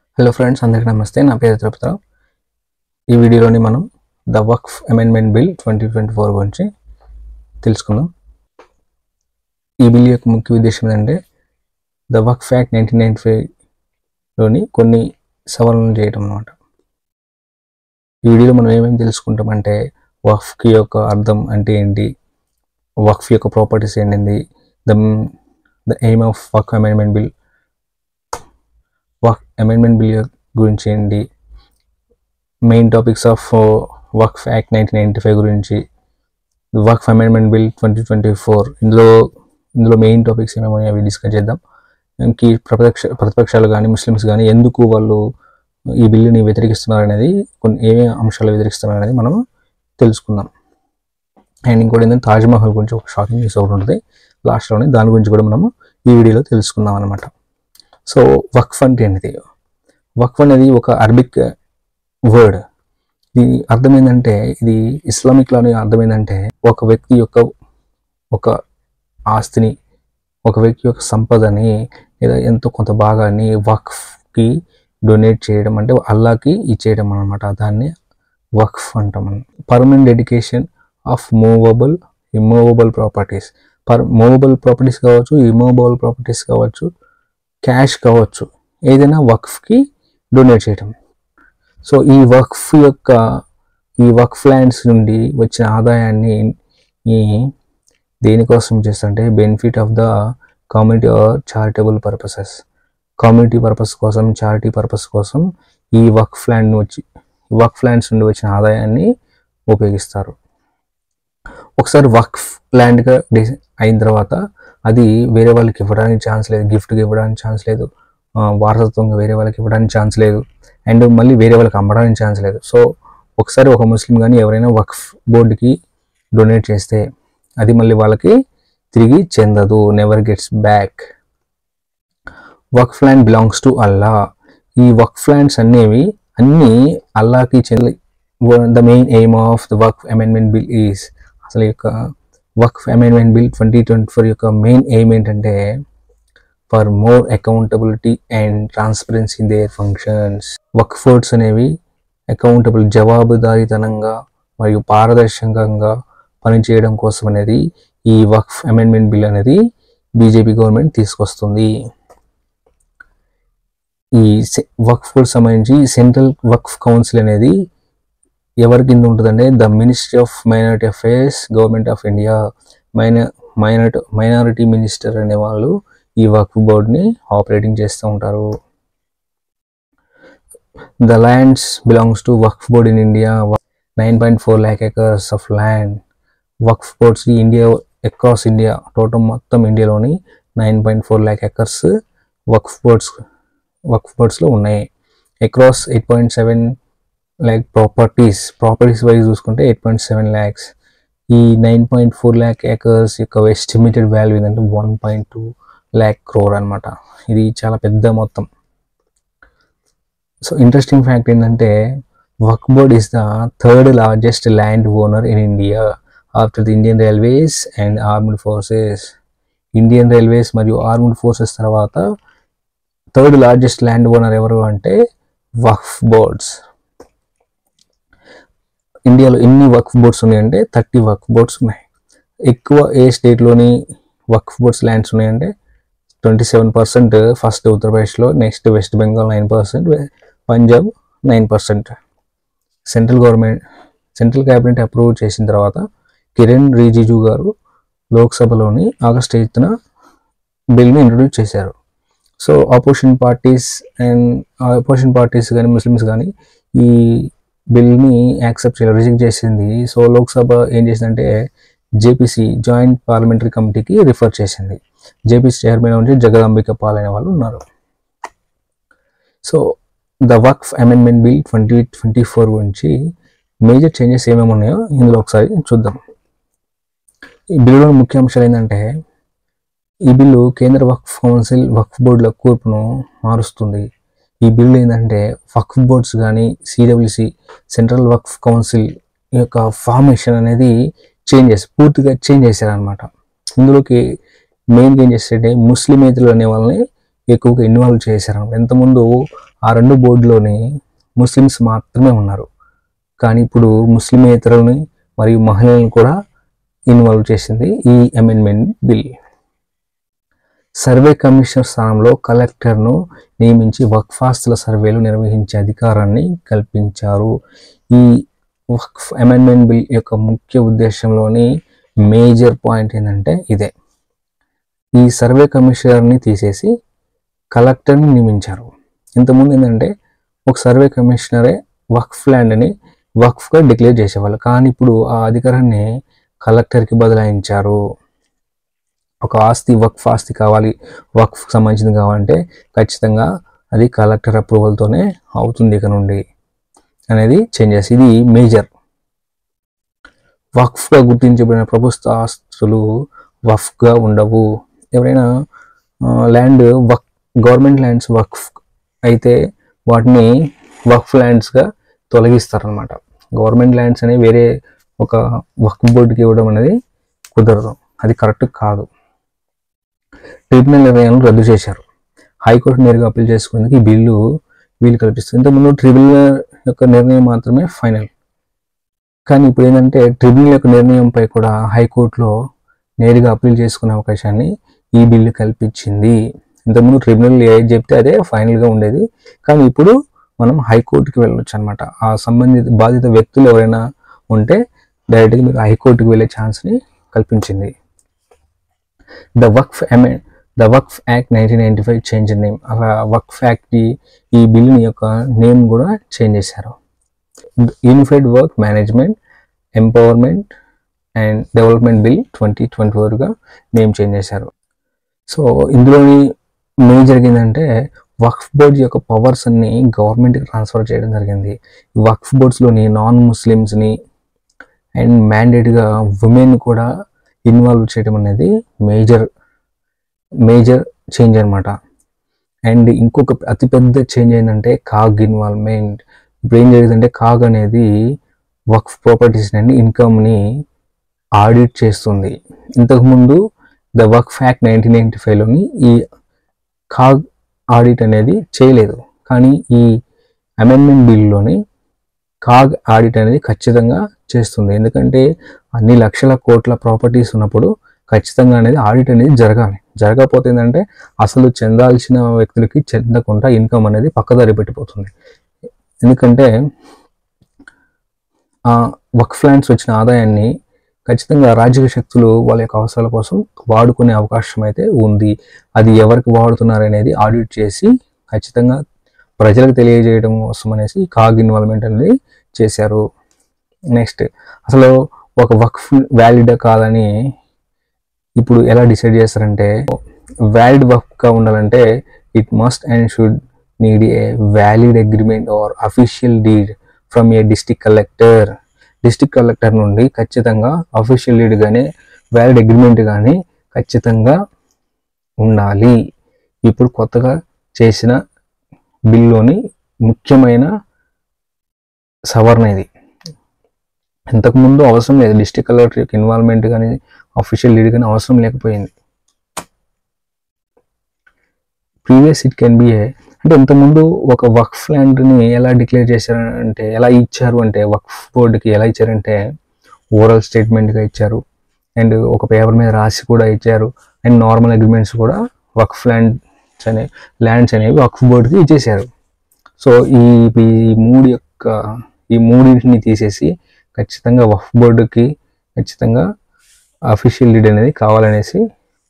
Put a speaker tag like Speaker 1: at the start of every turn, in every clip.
Speaker 1: hello friends అందరికీ నమస్తే నా పేరు తిరుపతిరావు ఈ వీడియోలోని మనం the Waqf amendment bill twenty twenty four గురించి తెలుసుకుందాం ఈ బిల్ యొక్క ముఖ్య ఉద్దేశం ఏంటంటే the Waqf act nineteen ninety ఫైవ్లోని కొన్ని సవరణలు చేయటం అన్నమాట ఈ వీడియోలో మనం ఏమేమి తెలుసుకుంటామంటే వక్ఫ్కి యొక్క అర్థం అంటే ఏంటి వక్ఫ్ యొక్క ప్రాపర్టీస్ ఏంటి the the aim of Waqf amendment bill Waqf amendment bill గురించి ఏంటి main topics of Waqf act nineteen ninety five గురించి Waqf amendment bill twenty twenty four ఇందులో ఇందులో మెయిన్ టాపిక్స్ ఏమేమో అవి డిస్కస్ చేద్దాం ఇంక ఈ ప్రతిపక్ష ప్రతిపక్షాలు కానీ ముస్లిమ్స్ కానీ ఎందుకు వాళ్ళు ఈ బిల్లుని వ్యతిరేకిస్తున్నారు అనేది కొన్ని ఏమేమి అంశాలు వ్యతిరేకిస్తున్నారు అనేది మనం తెలుసుకుందాం అండ్ ఇంకోటి ఏంటంటే తాజ్మహల్ గురించి ఒక షాకింగ్ న్యూస్ ఒకటి ఉంటుంది లాస్ట్లోనే దాని గురించి కూడా మనము ఈ వీడియోలో తెలుసుకుందాం అనమాట సో వక్ఫ్ అంటే ఏంటిది వక్ఫ్ అనేది ఒక అరబిక్ వర్డ్ దీని అర్థం ఏంటంటే ఇది ఇస్లామిక్ లోని అర్థం ఏంటంటే ఒక వ్యక్తి యొక్క ఒక ఆస్తిని ఒక వ్యక్తి యొక్క సంపదని లేదా ఎంతో కొంత భాగాన్ని వక్ఫ్కి డొనేట్ చేయడం అంటే అల్లాకి ఇచ్చేయడం అనమాట దాన్ని వక్ఫ్ అంటాం మనం permanent dedication of movable immovable properties per movable properties కావచ్చు ఇమ్మూవబుల్ ప్రాపర్టీస్ కావచ్చు క్యాష్ కావచ్చు ఏదైనా వక్ఫ్కి డొనేట్ చేయటం సో ఈ వక్ఫ్ యొక్క ఈ వక్ఫ్ ల్యాండ్స్ నుండి వచ్చిన ఆదాయాన్ని ఈ దేనికోసం చేస్తుంటే benefit of the community or charitable purposes community purpose కోసం చారిటీ పర్పస్ కోసం ఈ వక్ఫ్ ల్యాండ్ వచ్చి వక్ఫ్ ల్యాండ్స్ నుండి వచ్చిన ఆదాయాన్ని ఉపయోగిస్తారు ఒకసారి వక్ఫ్ ల్యాండ్గా డి- అయిన తర్వాత అది వేరే వాళ్ళకి ఇవ్వడానికి ఛాన్స్ లేదు గిఫ్ట్గా ఇవ్వడానికి ఛాన్స్ లేదు ఆ, వారసత్వంగా వేరే వాళ్ళకి ఇవ్వడానికి ఛాన్స్ లేదు అండ్ మళ్ళీ వేరే వాళ్ళకి అమ్మడానికి ఛాన్స్ లేదు సో ఒకసారి ఒక ముస్లిం కానీ ఎవరైనా వక్ఫ్ బోర్డుకి డొనేట్ చేస్తే అది మళ్ళీ వాళ్ళకి తిరిగి చెందదు never gets back Waqf land belongs to Allah ఈ వక్ఫ్ ల్యాండ్స్ అనేవి అన్నీ అల్లాకి చెంది the main aim of the Waqf amendment bill is అసలు ఈ యొక్క Waqf amendment bill twenty twenty four యొక్క మెయిన్ ఎయిమ్ ఏంటంటే for more accountability and transparency in their functions Waqf boards అనేవి అకౌంటబుల్ జవాబుదారీతనంగా మరియు పారదర్శకంగా పనిచేయడం కోసం అనేది ఈ వక్ఫ్ అమెండ్మెంట్ బిల్ అనేది బీజేపీ గవర్నమెంట్ తీసుకొస్తుంది ఈ వక్ఫ్ ఫోర్డ్ సంబంధించి సెంట్రల్ వక్ఫ్ కౌన్సిల్ అనేది ఎవరి కింద ఉంటుందంటే the ministry of minority affairs government of India మైన మైనారిటీ మైనారిటీ మినిస్టర్ అనే వాళ్ళు ఈ వక్ఫ్ బోర్డ్ని ఆపరేటింగ్ చేస్తూ ఉంటారు the lands belongs to Waqf board in India nine point four lakh acres of land Waqf boards India across India total మొత్తం ఇండియాలోని nine point four lakh acres Waqf boards Waqf బోర్డ్స్లో ఉన్నాయి across eight point seven lakh properties properties wise చూసుకుంటే eight point seven lakhs ఈ nine point four lakh acres యొక్క estimated value ఏంటంటే one point two lakh crore అనమాట ఇది చాలా పెద్ద మొత్తం సో ఇంట్రెస్టింగ్ ఫ్యాక్ట్ ఏంటంటే Waqf board is the third largest land owner in India after the Indian railways and armed forces Indian railways మరియు ఆర్మ్డ్ ఫోర్సెస్ తర్వాత థర్డ్ లార్జెస్ట్ ల్యాండ్ ఓనర్ ఎవరు అంటే వక్ఫ్ బోర్డ్స్ ఇండియాలో ఎన్ని వక్ఫ్ బోర్డ్స్ ఉన్నాయంటే థర్టీ వక్ఫ్ బోర్డ్స్ ఉన్నాయి ఎక్కువ ఏ స్టేట్లోని వక్ఫ్ బోర్డ్స్ ల్యాండ్స్ ఉన్నాయంటే ట్వంటీ సెవెన్ పర్సెంట్ ఫస్ట్ ఉత్తరప్రదేశ్లో next West Bengal nine percent Punjab nine percent central government central cabinet approve చేసిన తర్వాత కిరణ్ రిజిజు గారు లోక్సభలోని ఆగస్ట్ ఎయిత్న బిల్ని ఇంట్రొడ్యూస్ చేశారు so opposition parties and opposition parties కానీ ముస్లిమ్స్ కానీ ఈ బిల్ని యాక్సెప్ట్ చేయాలి రిజెక్ట్ చేసింది సో లోక్సభ ఏం చేసిందంటే జేపీసీ జాయింట్ పార్లమెంటరీ కమిటీకి రిఫర్ చేసింది జేపీసీ చైర్మన్ నుంచి జగదాంబిక పాల్ అనే వాళ్ళు ఉన్నారు so the Waqf amendment bill twenty twenty four గురించి మేజర్ చేంజెస్ ఏమేమి ఉన్నాయో ఇందులో ఒకసారి చూద్దాం ఈ బిల్లులో ముఖ్య అంశాలు ఏంటంటే ఈ బిల్లు కేంద్ర వక్ఫ్ కౌన్సిల్ వక్ఫ్ బోర్డుల కూర్పును మారుస్తుంది ఈ బిల్లు ఏంటంటే వక్ఫ్ బోర్డ్స్ కానీ సిడబ్ల్యూసి సెంట్రల్ వక్ఫ్ కౌన్సిల్ యొక్క ఫార్మేషన్ అనేది చేంజ్ చేసి పూర్తిగా చేంజ్ చేశారనమాట ఇందులోకి మెయిన్గా ఏం చేస్తారంటే ముస్లిమేతరులు అనే వాళ్ళని ఎక్కువగా ఇన్వాల్వ్ చేశారు ఎంతముందు ఆ రెండు బోర్డులోని ముస్లిమ్స్ మాత్రమే ఉన్నారు కానీ ఇప్పుడు ముస్లిమేతరులని మరియు మహిళలను కూడా ఇన్వాల్వ్ చేసింది ఈ అమెండ్మెంట్ బిల్ సర్వే కమిషనర్ స్థానంలో కలెక్టర్ను నియమించి వక్ఫాస్తుల సర్వేలు నిర్వహించే అధికారాన్ని కల్పించారు ఈ వక్ఫ్ అమెండ్మెంట్ బిల్ యొక్క ముఖ్య ఉద్దేశంలోని మేజర్ పాయింట్ ఏంటంటే ఇదే ఈ సర్వే కమిషనర్ని తీసేసి కలెక్టర్ని నియమించారు ఇంతకుముందు ఏంటంటే ఒక సర్వే కమిషనరే వక్ఫ్ ల్యాండ్ని వక్ఫ్గా డిక్లేర్ చేసేవాళ్ళు కానీ ఇప్పుడు ఆ అధికారాన్ని కలెక్టర్కి బదలాయించారు ఒక ఆస్తి వక్ఫ్ ఆస్తి కావాలి వక్ఫ్ సంబంధించింది కావాలంటే ఖచ్చితంగా అది కలెక్టర్ అప్రూవల్తోనే అవుతుంది ఇక నుండి అనేది చేంజెస్ ఇది మేజర్ వక్ఫ్గా గుర్తించబడిన ప్రభుత్వ ఆస్తులు వక్ఫ్గా ఉండవు ఎవరైనా ల్యాండ్ వక్ గవర్నమెంట్ ల్యాండ్స్ వక్ఫ్ అయితే వాటిని వక్ఫ్ ల్యాండ్స్గా తొలగిస్తారనమాట గవర్నమెంట్ ల్యాండ్స్ అనేవి వేరే ఒక వక్ఫ్ బోర్డుకి ఇవ్వడం అనేది కుదరదు అది కరెక్ట్ కాదు ట్రిబ్యునల్ నిర్ణయాలను రద్దు చేశారు హైకోర్టు నేరుగా అప్పీల్ చేసుకునేందుకు ఈ బిల్లు వీలు కల్పిస్తుంది ఇంతకుముందు ట్రిబ్యునల్ యొక్క నిర్ణయం మాత్రమే ఫైనల్ కానీ ఇప్పుడు ఏంటంటే ట్రిబ్యునల్ యొక్క నిర్ణయంపై కూడా హైకోర్టులో నేరుగా అప్పీల్ చేసుకునే అవకాశాన్ని ఈ బిల్లు కల్పించింది ఇంతకుముందు ట్రిబ్యునల్ ఏది చెప్తే అదే ఫైనల్గా ఉండేది కానీ ఇప్పుడు మనం హైకోర్టుకి వెళ్ళొచ్చు అనమాట ఆ సంబంధిత బాధిత వ్యక్తులు ఎవరైనా ఉంటే డైరెక్ట్గా మీకు హైకోర్టుకి వెళ్ళే ఛాన్స్ని కల్పించింది ద వక్ఫ్ ఎమె the Waqf act nineteen ninety five change name అలా వక్ఫ్ యాక్ట్కి ఈ బిల్లుని యొక్క నేమ్ కూడా చేంజ్ చేశారు యూనిఫైడ్ వర్క్ management empowerment and development bill twenty twenty ఫోర్గా నేమ్ చేంజ్ చేశారు సో ఇందులోని మెయిన్ జరిగిందంటే వక్ఫ్ బోర్డ్ యొక్క పవర్స్ అన్ని గవర్నమెంట్కి ట్రాన్స్ఫర్ చేయడం జరిగింది ఈ వక్ఫ్ బోర్డ్స్లోని నాన్ ముస్లిమ్స్ని అండ్ మ్యాండేట్గా ఉమెన్ కూడా ఇన్వాల్వ్ చేయడం అనేది మేజర్ మేజర్ చేంజ్ అనమాట అండ్ ఇంకొక అతిపెద్ద చేంజ్ ఏంటంటే కాగ్ ఇన్వాల్వ్మెంట్ ఇప్పుడు ఏం జరిగిందంటే కాగ్ అనేది వక్ఫ్ ప్రాపర్టీస్ అండి ఇన్కమ్ని ఆడిట్ చేస్తుంది ఇంతకుముందు the Waqf act nineteen ninety ఫైవ్లోని ఈ కాగ్ ఆడిట్ అనేది చేయలేదు కానీ ఈ అమెండ్మెంట్ బిల్లోని కాగ్ ఆడిట్ అనేది ఖచ్చితంగా చేస్తుంది ఎందుకంటే అన్ని లక్షల కోట్ల ప్రాపర్టీస్ ఉన్నప్పుడు ఖచ్చితంగా అనేది ఆడిట్ అనేది జరగాలి జరగకపోతే ఏంటంటే అసలు చెందాల్సిన వ్యక్తులకి చెందకుండా ఇన్కమ్ అనేది పక్కదారి పెట్టిపోతుంది ఎందుకంటే ఆ వక్ఫ్ ల్యాండ్స్ వచ్చిన ఆదాయాన్ని ఖచ్చితంగా రాజకీయ శక్తులు వాళ్ళ యొక్క అవసరాల కోసం వాడుకునే అవకాశం అయితే ఉంది అది ఎవరికి వాడుతున్నారు అనేది ఆడిట్ చేసి ఖచ్చితంగా ప్రజలకు తెలియజేయడం కోసం అనేసి కాగ్ ఇన్వాల్వ్మెంట్ అనేది చేశారు నెక్స్ట్ అసలు ఒక వక్ఫ్ వ్యాలిడ్ కాదని ఇప్పుడు ఎలా డిసైడ్ చేస్తారంటే వ్యాలిడ్ వర్క్గా ఉండాలంటే it must and should need a valid agreement or official deed from a district collector district collector నుండి ఖచ్చితంగా అఫీషియల్ డీడ్ కానీ వ్యాలిడ్ అగ్రిమెంట్ కానీ ఖచ్చితంగా ఉండాలి ఇప్పుడు కొత్తగా చేసిన బిల్లులోని ముఖ్యమైన సవరణ ఇది ఇంతకుముందు అవసరం లేదు డిస్టిక్ కలెక్టర్ యొక్క ఇన్వాల్వ్మెంట్ కానీ అఫీషియల్ లీడ్ కానీ అవసరం లేకపోయింది previous it can be a అంటే ఇంతకుముందు ఒక వక్ఫ్ ల్యాండ్ని ఎలా డిక్లేర్ చేశారంటే ఎలా ఇచ్చారు అంటే వక్ఫ్ బోర్డుకి ఎలా ఇచ్చారంటే ఓరల్ స్టేట్మెంట్గా ఇచ్చారు అండ్ ఒక పేపర్ మీద రాసి కూడా ఇచ్చారు అండ్ నార్మల్ అగ్రిమెంట్స్ కూడా వక్ఫ్ ల్యాండ్స్ అనే ల్యాండ్స్ అనేవి వక్ఫ్ బోర్డుకి ఇచ్చేసారు సో ఈ ఈ మూడు యొక్క ఈ మూడింటిని తీసేసి ఖచ్చితంగా వక్ఫ్ బోర్డుకి ఖచ్చితంగా అఫీషియల్ లీడ్ అనేది కావాలనేసి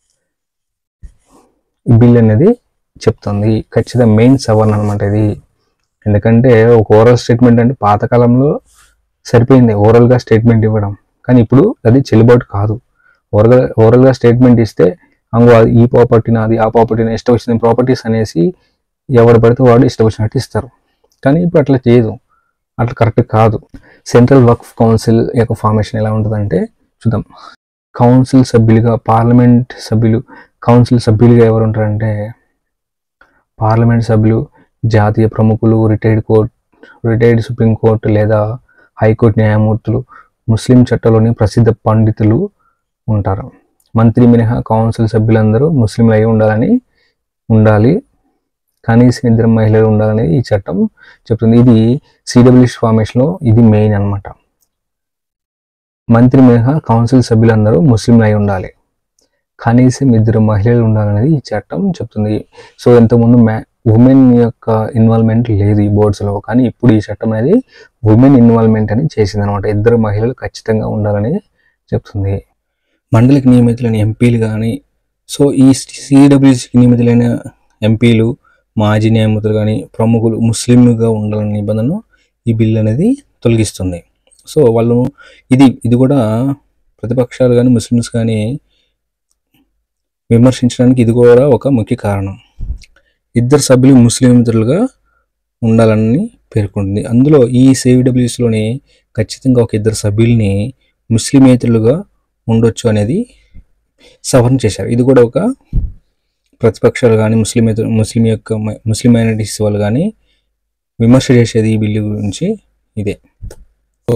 Speaker 1: ఈ బిల్ అనేది చెప్తుంది ఖచ్చితంగా మెయిన్ సవరణ అనమాట ఇది ఎందుకంటే ఒక ఓరల్ స్టేట్మెంట్ అంటే పాతకాలంలో సరిపోయింది ఓరల్గా స్టేట్మెంట్ ఇవ్వడం కానీ ఇప్పుడు అది చెల్లుబాటు కాదు ఓరల్గా ఓరల్గా స్టేట్మెంట్ ఇస్తే అంగో అది ఈ ప్రాపర్టీ నాది ఆ ప్రాపర్టీ నా ఇష్టం వచ్చిన ప్రాపర్టీస్ అనేసి ఎవడు పడితే వాడు ఇష్టం వచ్చినట్టు ఇస్తారు కానీ ఇప్పుడు అట్లా చేయదు అట్లా కరెక్ట్ కాదు సెంట్రల్ వర్క్ కౌన్సిల్ యొక్క ఫార్మేషన్ ఎలా ఉంటుందంటే చూద్దాం కౌన్సిల్ సభ్యులుగా పార్లమెంట్ సభ్యులు కౌన్సిల్ సభ్యులుగా ఎవరు ఉంటారంటే పార్లమెంట్ సభ్యులు జాతీయ ప్రముఖులు రిటైర్డ్ కోర్ట్ రిటైర్డ్ సుప్రీంకోర్టు లేదా హైకోర్టు న్యాయమూర్తులు ముస్లిం చట్టంలోని ప్రసిద్ధ పండితులు ఉంటారు మంత్రి మినహా కౌన్సిల్ సభ్యులందరూ ముస్లింలు అయి ఉండాలని ఉండాలి కనీసం ఇద్దరు మహిళలు ఉండాలనేది ఈ చట్టం చెప్తుంది ఇది సిడబ్ల్యూఎస్ ఫార్మేషన్లో ఇది మెయిన్ అన్నమాట మంత్రి మినహా కౌన్సిల్ సభ్యులందరూ ముస్లింలు అయి ఉండాలి కనీసం ఇద్దరు మహిళలు ఉండాలనేది ఈ చట్టం చెప్తుంది సో ఇంతకుముందు మ్యా ఉమెన్ యొక్క ఇన్వాల్వ్మెంట్ లేదు ఈ బోర్డ్స్లో కానీ ఇప్పుడు ఈ చట్టం అనేది ఉమెన్ ఇన్వాల్వ్మెంట్ అని చేసింది అనమాట ఇద్దరు మహిళలు ఖచ్చితంగా ఉండాలని చెప్తుంది మండలికి నియమితులైన ఎంపీలు కానీ సో ఈ సిడబ్ల్యూసీకి నియమితులైన ఎంపీలు మాజీ న్యాయమూర్తులు కానీ ప్రముఖులు ముస్లింలుగా ఉండాలనే నిబంధనను ఈ బిల్ అనేది తొలగిస్తుంది సో వాళ్ళు ఇది ఇది కూడా ప్రతిపక్షాలు కానీ ముస్లిమ్స్ కానీ విమర్శించడానికి ఇది కూడా ఒక ముఖ్య కారణం ఇద్దరు సభ్యులు ముస్లింలుగా ఉండాలని పేర్కొంటుంది అందులో ఈ సిడబ్ల్యూఎస్లోని ఖచ్చితంగా ఒక ఇద్దరు సభ్యుల్ని ముస్లిమేతరులుగా ఉండొచ్చు అనేది సవరణ చేశారు ఇది కూడా ఒక ప్రతిపక్షాలు కానీ ముస్లిం ముస్లిం యొక్క ముస్లిం మైనారిటీస్ వాళ్ళు కానీ విమర్శ చేసేది ఈ బిల్లు గురించి ఇదే సో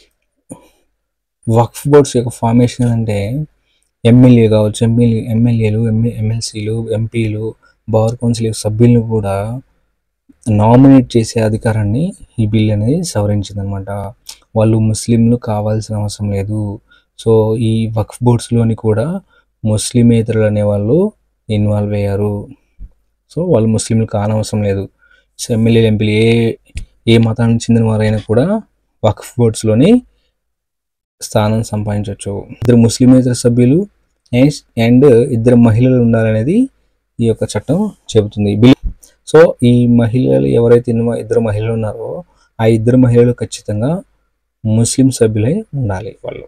Speaker 1: వక్ఫ్ బోర్డ్స్ యొక్క ఫార్మేషన్ అంటే ఎమ్మెల్యే కావచ్చు ఎమ్మెల్యే ఎమ్మెల్యేలు ఎంఏ ఎమ్మెల్సీలు ఎంపీలు బార్ కౌన్సిల్ యొక్క సభ్యులను కూడా నామినేట్ చేసే అధికారాన్ని ఈ బిల్ అనేది సవరించింది అనమాట వాళ్ళు ముస్లింలు కావాల్సిన అవసరం లేదు సో ఈ వక్ఫ్ బోర్డ్స్లోని కూడా ముస్లిమేతరులు అనేవాళ్ళు ఇన్వాల్వ్ అయ్యారు సో వాళ్ళు ముస్లింలు కానవసరం లేదు సో ఎమ్మెల్యేలు ఎంపీలు ఏ ఏ మతానికి చెందిన వారైనా కూడా వక్ఫ్ బోర్డ్స్లోని స్థానం సంపాదించవచ్చు ఇద్దరు ముస్లిమేతర సభ్యులు అండ్ ఇద్దరు మహిళలు ఉండాలనేది ఈ యొక్క చట్టం చెబుతుంది బిల్ సో ఈ మహిళలు ఎవరైతే ఇన్వ- ఇద్దరు మహిళలు ఉన్నారో ఆ ఇద్దరు మహిళలు ఖచ్చితంగా ముస్లిం సభ్యులై ఉండాలి వాళ్ళు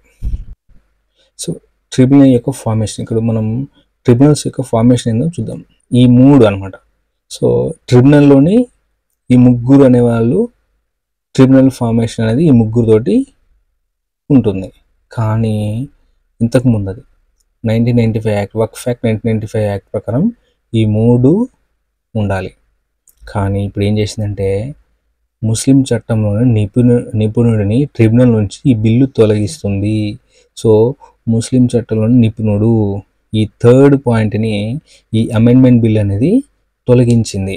Speaker 1: సో ట్రిబ్యునల్ యొక్క ఫార్మేషన్ ఇక్కడ మనం ట్రిబ్యునల్స్ యొక్క ఫార్మేషన్ ఏందో చూద్దాం ఈ మూడు అన్నమాట సో ట్రిబ్యునల్లోని ఈ ముగ్గురు అనేవాళ్ళు ట్రిబ్యునల్ ఫార్మేషన్ అనేది ఈ ముగ్గురుతోటి ఉంటుంది కానీ ఇంతకు ముందు అది నైన్టీన్ నైంటీ ఫైవ్ యాక్ట్ వర్క్ act nineteen ninety five act ప్రకారం ఈ మూడు ఉండాలి కానీ ఇప్పుడు ఏం చేసిందంటే ముస్లిం చట్టంలోని నిపుణు నిపుణుడిని ట్రిబ్యునల్ నుంచి ఈ బిల్లు తొలగిస్తుంది సో ముస్లిం చట్టంలోని నిపుణుడు ఈ థర్డ్ పాయింట్ని ఈ అమెండ్మెంట్ బిల్ అనేది తొలగించింది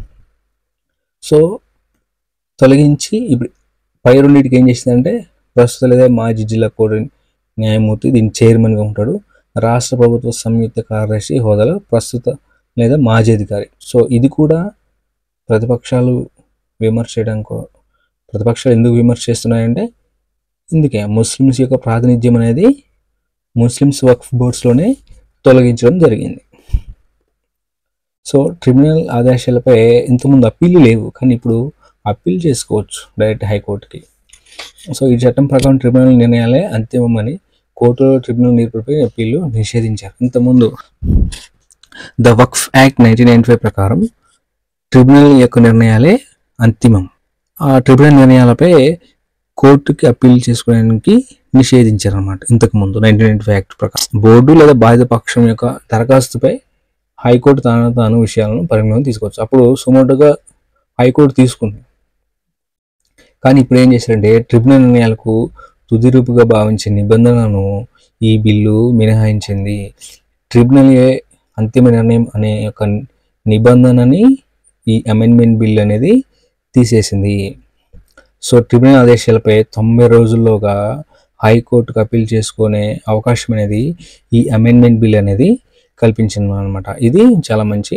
Speaker 1: సో తొలగించి ఇప్పుడు పై రెండింటికి ఏం చేసిందంటే ప్రస్తుత లేదా మాజీ జిల్లా కోర్టు న్యాయమూర్తి దీని చైర్మన్గా ఉంటాడు రాష్ట్ర ప్రభుత్వ సంయుక్త కార్యదర్శి హోదాలో ప్రస్తుత లేదా మాజీ అధికారి సో ఇది కూడా ప్రతిపక్షాలు విమర్శ చేయడం కో- ప్రతిపక్షాలు ఎందుకు విమర్శ చేస్తున్నాయంటే ఇందుకే ముస్లిమ్స్ యొక్క ప్రాతినిధ్యం అనేది ముస్లిమ్స్ వక్ఫ్ బోర్డ్స్లోనే తొలగించడం జరిగింది సో ట్రిబ్యునల్ ఆదేశాలపై ఇంతకుముందు అప్పీలు లేవు కానీ ఇప్పుడు అప్పీల్ చేసుకోవచ్చు డైరెక్ట్ హైకోర్టుకి సో ఈ చట్టం ప్రకారం ట్రిబ్యునల్ నిర్ణయాలే అంతిమమని కోర్టులో ట్రిబ్యునల్ తీర్పుపై అప్పీలు నిషేధించారు ఇంతకుముందు the Waqf act nineteen ninety five ప్రకారం ట్రిబ్యునల్ యొక్క నిర్ణయాలే అంతిమం ఆ ట్రిబ్యునల్ నిర్ణయాలపై కోర్టుకి అప్పీల్ చేసుకోవడానికి నిషేధించారు అనమాట ఇంతకు ముందు నైన్టీన్ నైన్టీ ఫైవ్ యాక్ట్ ప్రకారం బోర్డు లేదా బాధిత పక్షం యొక్క దరఖాస్తుపై హైకోర్టు తాను తాను విషయాలను పరిగణలోకి తీసుకోవచ్చు అప్పుడు సుమోటుగా హైకోర్టు తీసుకుంది కానీ ఇప్పుడు ఏం చేశారంటే ట్రిబ్యునల్ నిర్ణయాలకు తుదిరూపుగా భావించే నిబంధనలను ఈ బిల్లు మినహాయించింది ట్రిబ్యునల్ ఏ అంతిమ నిర్ణయం అనే యొక్క నిబంధనని ఈ అమెండ్మెంట్ బిల్ అనేది తీసేసింది సో ట్రిబ్యునల్ ఆదేశాలపై తొంభై రోజుల్లోగా హైకోర్టుకు అప్పీల్ చేసుకునే అవకాశం అనేది ఈ అమెండ్మెంట్ బిల్ అనేది కల్పించింది అనమాట ఇది చాలా మంచి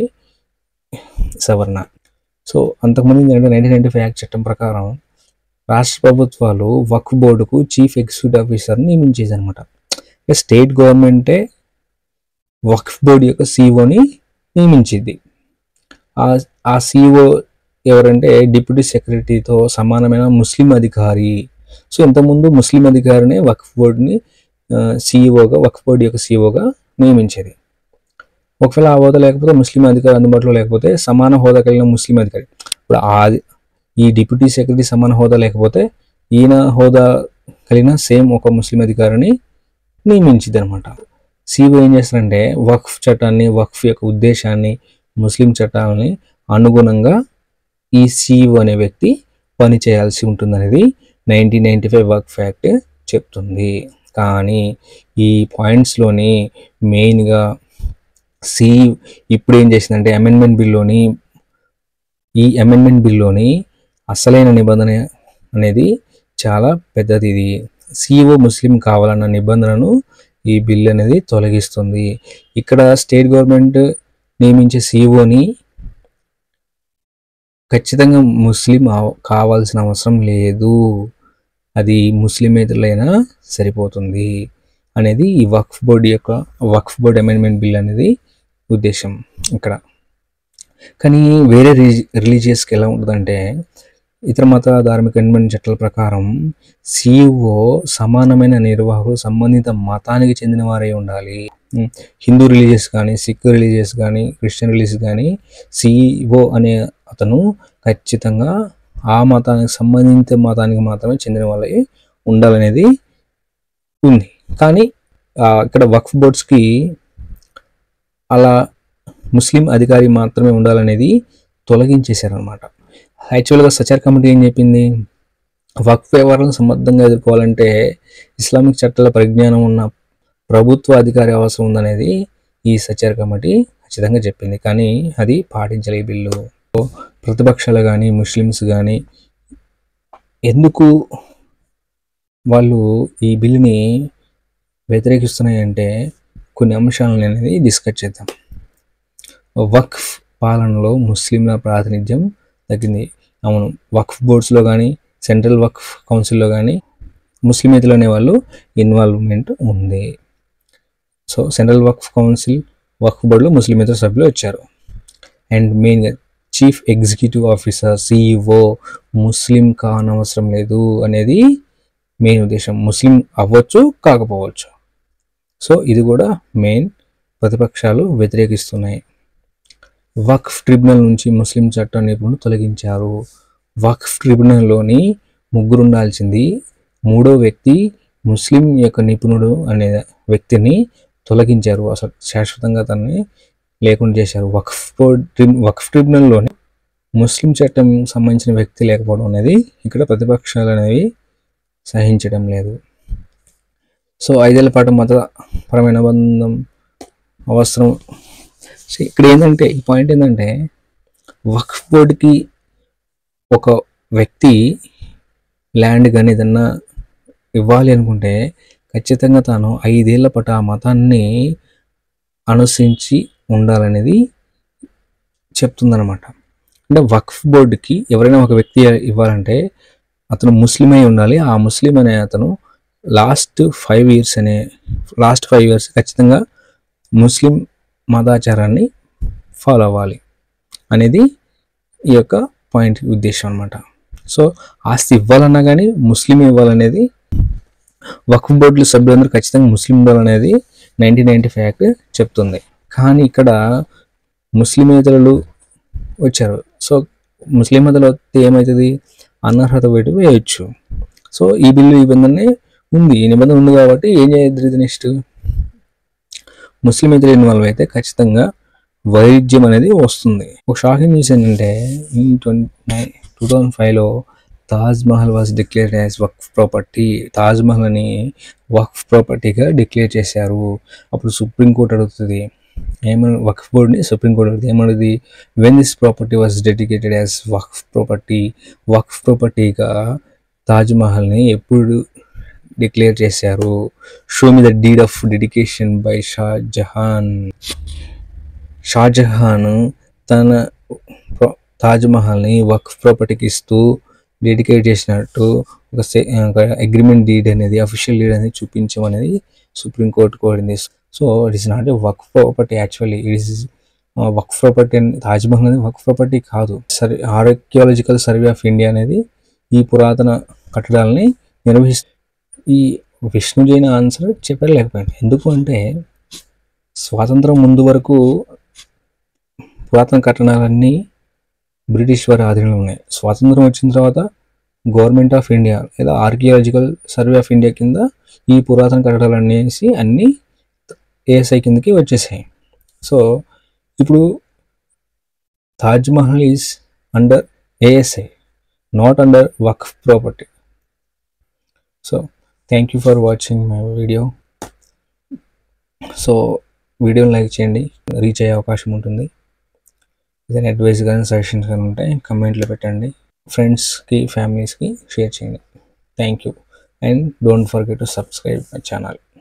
Speaker 1: సవరణ సో అంతకుముందు ఏంటంటే నైన్టీన్ నైన్టీ ఫైవ్ యాక్ట్ చట్టం ప్రకారం రాష్ట్ర ప్రభుత్వాలు వక్ఫ్ బోర్డుకు చీఫ్ ఎగ్జిక్యూటివ్ ఆఫీసర్ని నియమించేది అనమాట స్టేట్ గవర్నమెంటే వక్ఫ్ బోర్డు యొక్క సీఓని నియమించింది ఆ ఆ సీఓ ఎవరంటే డిప్యూటీ సెక్రటరీతో సమానమైన ముస్లిం అధికారి సో ఇంతకుముందు ముస్లిం అధికారినే వక్ఫ్ బోర్డుని సీఈఓగా వక్ఫ్ బోర్డు యొక్క సీఈఓగా నియమించేది ఒకవేళ ఆ హోదా లేకపోతే ముస్లిం అధికారి అందుబాటులో లేకపోతే సమాన హోదా కలిగిన ముస్లిం అధికారి ఇప్పుడు ఆ ఈ డిప్యూటీ సెక్రటరీ సమాన హోదా లేకపోతే ఈయన హోదా కలిగిన సేమ్ ఒక ముస్లిం అధికారిని నియమించింది అనమాట సీఓ ఏం చేస్తారంటే వక్ఫ్ చట్టాన్ని వక్ఫ్ యొక్క ఉద్దేశాన్ని ముస్లిం చట్టాలని అనుగుణంగా ఈ సీఈఓ అనే వ్యక్తి పని చేయాల్సి ఉంటుందనేది నైన్టీన్ నైన్టీ ఫైవ్ వర్క్ ఫ్యాక్ట్ చెప్తుంది కానీ ఈ పాయింట్స్లోని మెయిన్గా సి ఇప్పుడు ఏం చేసిందంటే అమెండ్మెంట్ బిల్లోని ఈ అమెండ్మెంట్ బిల్లోని అసలైన నిబంధన అనేది చాలా పెద్దది ఇది సిఓ ముస్లిం కావాలన్న నిబంధనను ఈ బిల్ అనేది తొలగిస్తుంది ఇక్కడ స్టేట్ గవర్నమెంట్ నియమించే సిఓని ఖచ్చితంగా ముస్లిం అవ- కావాల్సిన అవసరం లేదు అది ముస్లిమేతరులైనా సరిపోతుంది అనేది ఈ వక్ఫ్ బోర్డు యొక్క వక్ఫ్ బోర్డ్ అమెండ్మెంట్ బిల్ అనేది ఉద్దేశం ఇక్కడ కానీ వేరే రిలీజియస్కి ఎలా ఉంటుందంటే ఇతర మత ధార్మిక అమెండ్మెంట్ చట్టాల ప్రకారం సిఇఓ సమానమైన నిర్వాహకులు సంబంధిత మతానికి చెందిన వారై ఉండాలి ఉమ్, హిందూ రిలీజియస్ కానీ సిక్ రిలీజియస్ కానీ క్రిస్టియన్ రిలీజియస్ కానీ సిఇఓ అనే అతను ఖచ్చితంగా ఆ మతానికి సంబంధిత మతానికి మాత్రమే చెందిన వాళ్ళై ఉండాలనేది ఉంది కానీ ఆ, ఇక్కడ వక్ఫ్ బోర్డ్స్కి అలా ముస్లిం అధికారి మాత్రమే ఉండాలనేది తొలగించేశారనమాట యాక్చువల్గా సచార్ కమిటీ ఏం చెప్పింది వక్ఫ్ వ్యవహారాలను సమర్థంగా ఎదుర్కోవాలంటే ఇస్లామిక్ చట్టాల పరిజ్ఞానం ఉన్న ప్రభుత్వ అధికారి అవసరం ఉందనేది ఈ సచార్ కమిటీ ఖచ్చితంగా చెప్పింది కానీ అది పాటించలే ఈ బిల్లు ప్రతిపక్షాలు కానీ ముస్లిమ్స్ కానీ ఎందుకు వాళ్ళు ఈ బిల్లుని వ్యతిరేకిస్తున్నాయంటే కొన్ని అంశాలను అనేది డిస్కస్ చేద్దాం వక్ఫ్ పాలనలో ముస్లింల ప్రాతినిధ్యం తగ్గింది అవును వక్ఫ్ బోర్డ్స్లో కానీ సెంట్రల్ వక్ఫ్ కౌన్సిల్లో కానీ ముస్లిమేతలు అనేవాళ్ళు ఇన్వాల్వ్మెంట్ ఉంది so central Waqf council Waqf బోర్డులో ముస్లిమేతర సభ్యులు వచ్చారు అండ్ మెయిన్గా chief executive officer CEO Muslim కానవసరం లేదు అనేది మెయిన్ ఉద్దేశం ముస్లిం అవ్వచ్చు కాకపోవచ్చు సో ఇది కూడా మెయిన్ ప్రతిపక్షాలు వ్యతిరేకిస్తున్నాయి వక్ఫ్ ట్రిబ్యునల్ నుంచి ముస్లిం చట్ట నిపుణులు తొలగించారు వక్ఫ్ ట్రిబ్యునల్లోని ముగ్గురు ఉండాల్సింది మూడో వ్యక్తి ముస్లిం యొక్క నిపుణుడు అనే వ్యక్తిని తొలగించారు అసలు శాశ్వతంగా తనని లేకుండా చేశారు వక్ఫ్ బోర్డ్ ట్రిబ్ వక్ఫ్ ట్రిబ్యునల్లోని ముస్లిం చట్టం సంబంధించిన వ్యక్తి లేకపోవడం అనేది ఇక్కడ ప్రతిపక్షాలు అనేవి సహించడం లేదు సో ఐదేళ్ల పాటు మతపరమైన బంధం అవసరం సో ఇక్కడ ఏంటంటే ఈ పాయింట్ ఏంటంటే వక్ఫ్ బోర్డుకి ఒక వ్యక్తి ల్యాండ్ కానీ ఏదన్నా ఇవ్వాలి అనుకుంటే ఖచ్చితంగా తాను ఐదేళ్ల పాటు ఆ మతాన్ని అనుసరించి ఉండాలనేది చెప్తుందన్నమాట అంటే వక్ఫ్ బోర్డుకి ఎవరైనా ఒక వ్యక్తి ఇవ్వాలంటే అతను ముస్లిం అయి ఉండాలి ఆ ముస్లిం అనే అతను లాస్ట్ ఫైవ్ ఇయర్స్ అనే లాస్ట్ ఫైవ్ ఇయర్స్ ఖచ్చితంగా ముస్లిం మతాచారాన్ని ఫాలో అవ్వాలి అనేది ఈ యొక్క పాయింట్ ఉద్దేశం అనమాట సో ఆస్తి ఇవ్వాలన్నా కానీ ముస్లిం ఇవ్వాలనేది వక్ఫ్ బోర్డుల సభ్యులందరూ ఖచ్చితంగా ముస్లిం ఇవ్వాలనేది నైన్టీన్ నైన్టీ ఫైవ్ యాక్ట్ చెప్తుంది కానీ ఇక్కడ ముస్లిమేతరులు వచ్చారు సో ముస్లిమేతలు వస్తే ఏమవుతుంది అనర్హత వేటు వేయచ్చు సో ఈ బిల్లు ఈ నిబంధనే ఉంది ఈ నిబంధన ఉంది కాబట్టి ఏం చేయద్దు నెక్స్ట్ ముస్లిమేతలు ఇన్వాల్వ్ అయితే ఖచ్చితంగా వైరుధ్యం అనేది వస్తుంది ఒక షాకింగ్ న్యూస్ ఏంటంటే ఈ ట్వంటీ టూ థౌజండ్ ఫైవ్లో Taj Mahal was declared as Waqf property Taj Mahal అని వక్ఫ్ ప్రాపర్టీగా డిక్లేర్ చేశారు అప్పుడు సుప్రీంకోర్టు అడుగుతుంది ఏమని వక్ఫ్ బోర్డ్ని సుప్రీంకోర్టు అడుగుతుంది ఏమన్నది when this property was dedicated as Waqf property Waqf ప్రాపర్టీగా తాజ్ మహల్ని ఎప్పుడు డిక్లేర్ చేశారు show me the deed of dedication by Shah Jahan Shahjahan తన ప్ర- తాజ్ మహల్ని వక్ఫ్ ప్రాపర్టీకి ఇస్తూ డెడికేట్ చేసినట్టు ఒక అగ్రిమెంట్ డీడ్ అనేది అఫీషియల్ డీడ్ అనేది చూపించమనేది సుప్రీంకోర్టు కోరింది so it is not a work property actually it is work property Taj Mahal అనేది వర్క్ ప్రాపర్టీ కాదు sir archaeological survey of India అనేది ఈ పురాతన కట్టడాలని నిర్వహిస్తూ ఈ విష్ణు జైన్ ఆన్సర్ చెప్పలేకపోయాను ఎందుకు అంటే స్వాతంత్రం ముందు వరకు పురాతన కట్టడాలన్నీ బ్రిటిష్ వారి ఆధీనంలో ఉన్నాయి స్వాతంత్రం వచ్చిన తర్వాత గవర్నమెంట్ ఆఫ్ ఇండియా లేదా ఆర్కియాలజికల్ సర్వే ఆఫ్ ఇండియా కింద ఈ పురాతన కట్టడాలు అనేసి అన్నీ ఏఎస్ఐ కిందకి వచ్చేసాయి సో ఇప్పుడు Taj Mahal is under ASI not under Waqf property so thank you for watching my video so వీడియోని లైక్ చేయండి రీచ్ అయ్యే అవకాశం ఉంటుంది ఏదైనా అడ్వైస్ కానీ సజెషన్స్ కానీ ఉంటే కమెంట్లో పెట్టండి ఫ్రెండ్స్కి ఫ్యామిలీస్కి షేర్ చేయండి thank you and don't forget to subscribe my channel